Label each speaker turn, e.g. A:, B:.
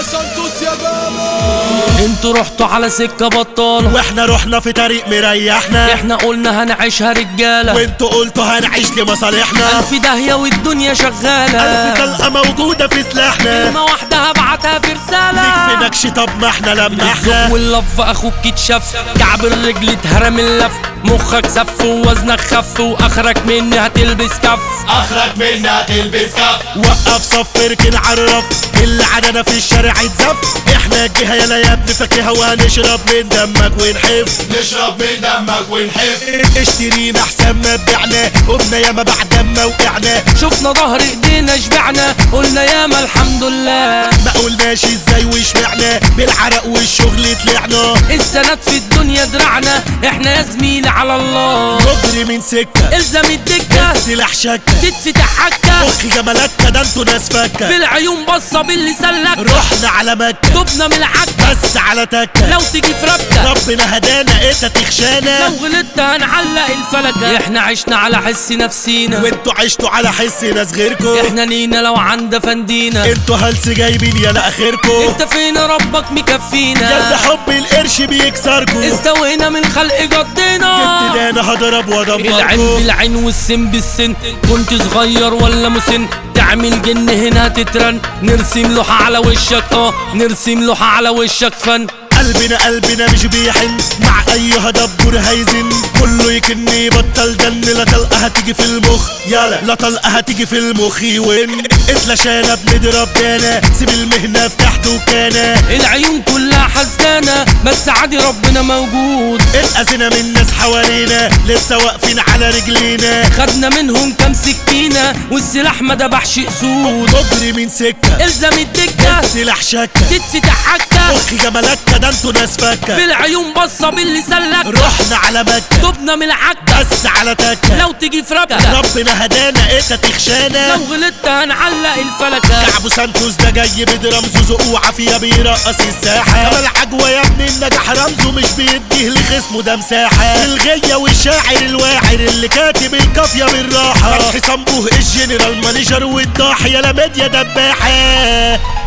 A: سانتوس يا بابا
B: انتوا رحتوا على سكة بطالة
C: واحنا رحنا في طريق مريحنا
B: احنا قلنا هنعيشها رجالة
C: وانتوا قلتوا هنعيش لمصالحنا
B: ألف داهية والدنيا شغالة
C: ألف طلقة موجودة في سلاحنا
B: كلمة واحدة هبعتها في
C: ليك في
B: رسالة
C: نكش طب ما احنا لما
B: الذوق
C: احنا
B: واللف اخوك اتشف كعب الرجل اتهرم اللف مخك سف ووزنك خف واخرك مني هتلبس كف
A: اخرك مني هتلبس كف
C: وقف صف اركن عرف اللي عدنا في الشارع يتزف احنا الجهة يلا يا ابني فاكهة وهنشرب من دمك ونحف
A: نشرب من دمك ونحف
C: اشترينا احسن ما بعنا قمنا ياما بعد ما وقعنا
B: شفنا ظهر ايدينا شبعنا قلنا ياما الحمد لله
C: ما قلناش ازاي وشمعنا بالعرق والشغل طلعنا
B: السند في الدنيا درعنا احنا يا زميلي على الله
C: نجري من سكة
B: الزم الدكة
C: سلاح شكة
B: تتفتح حكة
C: مخي جمالك ده انتوا ناس فكة
B: بالعيون بصة باللي سلك
C: رحنا على مكة
B: تبنا من العكة
C: بس على تكة
B: لو تيجي في ربكة
C: ربنا هدانا انت تخشانا
B: لو غلطت هنعلق الفلكة احنا عشنا على حس نفسينا
C: وانتوا عشتوا على حس ناس غيركم
B: احنا لينا لو عند فندينا
C: انتوا هلس جايبين يلا اخركم
B: انت فين ربك
C: يلا
B: مكفينا
C: حب القرش بيكسركم
B: استوينا من خلق جدنا
C: جبت انا هضرب
B: العين
C: وادمركم
B: بالعين والسن بالسن كنت صغير ولا مسن تعمل جن هنا تترن نرسم لوحة على وشك اه نرسم لوحة على وشك فن
C: قلبنا قلبنا مش بيحن مع اي هدبر هيزن كله يكني بطل دن لا طلقه هتيجي في المخ يلا لا طلقه هتيجي في المخ وين اتلاشانا بنضرب دانا سيب المهنه في تحت وكانا
B: العيون كلها حزانة بس عادي ربنا موجود
C: اتأذينا من ناس حوالينا لسه واقفين على رجلينا
B: خدنا منهم كام سكينة والسلاح ما دبحش اسود
C: نجري من سكه
B: الزم الدكة
C: سلاح شكه
B: تتفتح حكة
C: مخي جمالك ده انتوا ناس فكه
B: بالعيون بصة باللي سلك
C: رحنا على مكه
B: تبنا من العكة
C: بس على تكه
B: لو تيجي في ربكة
C: ربنا هدانا انت تخشانا
B: لو غلطت هنعلق الفلكة
C: كعبو سانتوس ده جاي برمزه ذوق وعافيه بيرقص الساحه كمال عجوه يا ابني النجاح رمزه مش بيديه لخصمه ده مساحه الغيه والشاعر الواعر اللي كاتب القافيه بالراحه فتحي صنبوه الجنرال مانجر والضاحيه لا ميديا دباحه